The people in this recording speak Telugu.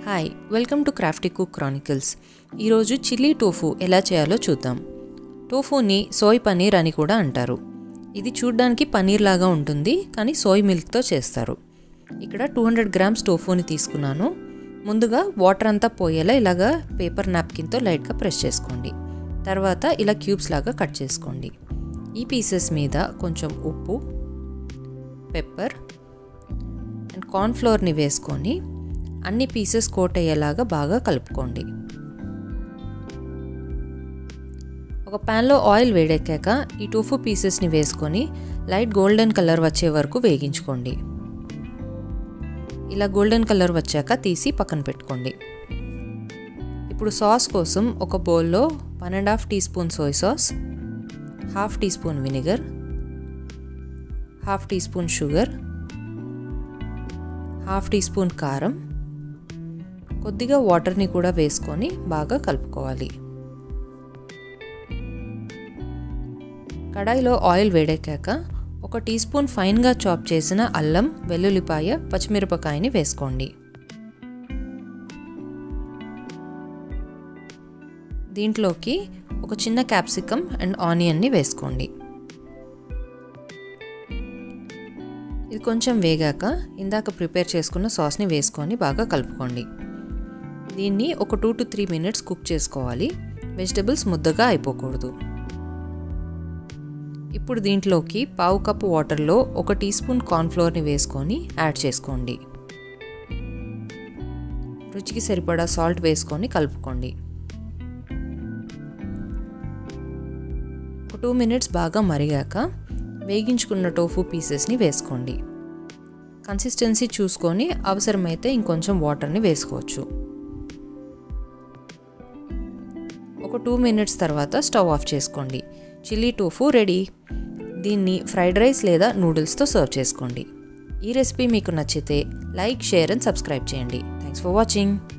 hi welcome to Crafty Cook Chronicles ఈరోజు చిల్లీ టోఫు ఎలా చేయాలో చూద్దాం టోఫుని సోయ్ పనీర్ అని కూడా అంటారు ఇది చూడ్డానికి పనీర్ లాగా ఉంటుంది కానీ సోయ్ మిల్క్తో చేస్తారు ఇక్కడ టూ హండ్రెడ్ గ్రామ్స్ టోఫుని తీసుకున్నాను ముందుగా వాటర్ అంతా పోయేలా ఇలాగా పేపర్ నాప్కిన్తో లైట్గా ప్రెస్ చేసుకోండి తర్వాత ఇలా క్యూబ్స్ లాగా కట్ చేసుకోండి ఈ పీసెస్ మీద కొంచెం ఉప్పు పెప్పర్ అండ్ కార్న్ఫ్లోర్ని వేసుకొని అన్ని పీసెస్ కోట్ అయ్యేలాగా బాగా కలుపుకోండి ఒక ప్యాన్లో ఆయిల్ వేడెక్కాక ఈ టోఫు పీసెస్ని వేసుకొని లైట్ గోల్డెన్ కలర్ వచ్చే వరకు వేగించుకోండి ఇలా గోల్డెన్ కలర్ వచ్చాక తీసి పక్కన పెట్టుకోండి ఇప్పుడు సాస్ కోసం ఒక బౌల్లో one and half teaspoon soy sauce half teaspoon vinegar half teaspoon sugar half teaspoon కారం కొద్దిగా వాటర్ని కూడా వేసుకొని బాగా కలుపుకోవాలి కడాయిలో ఆయిల్ వేడెక్కాక ఒక టీ స్పూన్ ఫైన్గా చాప్ చేసిన అల్లం వెల్లుల్లిపాయ పచ్చిమిరపకాయని వేసుకోండి దీంట్లోకి ఒక చిన్న క్యాప్సికమ్ అండ్ ఆనియన్ని వేసుకోండి ఇది కొంచెం వేగాక ఇందాక ప్రిపేర్ చేసుకున్న సాస్ని వేసుకొని బాగా కలుపుకోండి దీన్ని ఒక two to three minutes cook చేసుకోవాలి వెజిటబుల్స్ ముద్దగా అయిపోకూడదు ఇప్పుడు దీంట్లోకి పావు కప్పు వాటర్లో ఒక టీ స్పూన్ కార్న్ఫ్లోర్ని వేసుకొని యాడ్ చేసుకోండి రుచికి సరిపడా సాల్ట్ వేసుకొని కలుపుకోండి ఒక టూ మినిట్స్ బాగా మరిగాక వేగించుకున్న టోఫు పీసెస్ని వేసుకోండి కన్సిస్టెన్సీ చూసుకొని అవసరమైతే ఇంకొంచెం వాటర్ని వేసుకోవచ్చు ఒక టూ మినిట్స్ తర్వాత స్టవ్ ఆఫ్ చేసుకోండి చిల్లీ టోఫు రెడీ దీన్ని ఫ్రైడ్ రైస్ లేదా నూడిల్స్తో సర్వ్ చేసుకోండి ఈ రెసిపీ మీకు నచ్చితే లైక్ షేర్ అండ్ సబ్స్క్రైబ్ చేయండి థ్యాంక్స్ ఫర్ వాచింగ్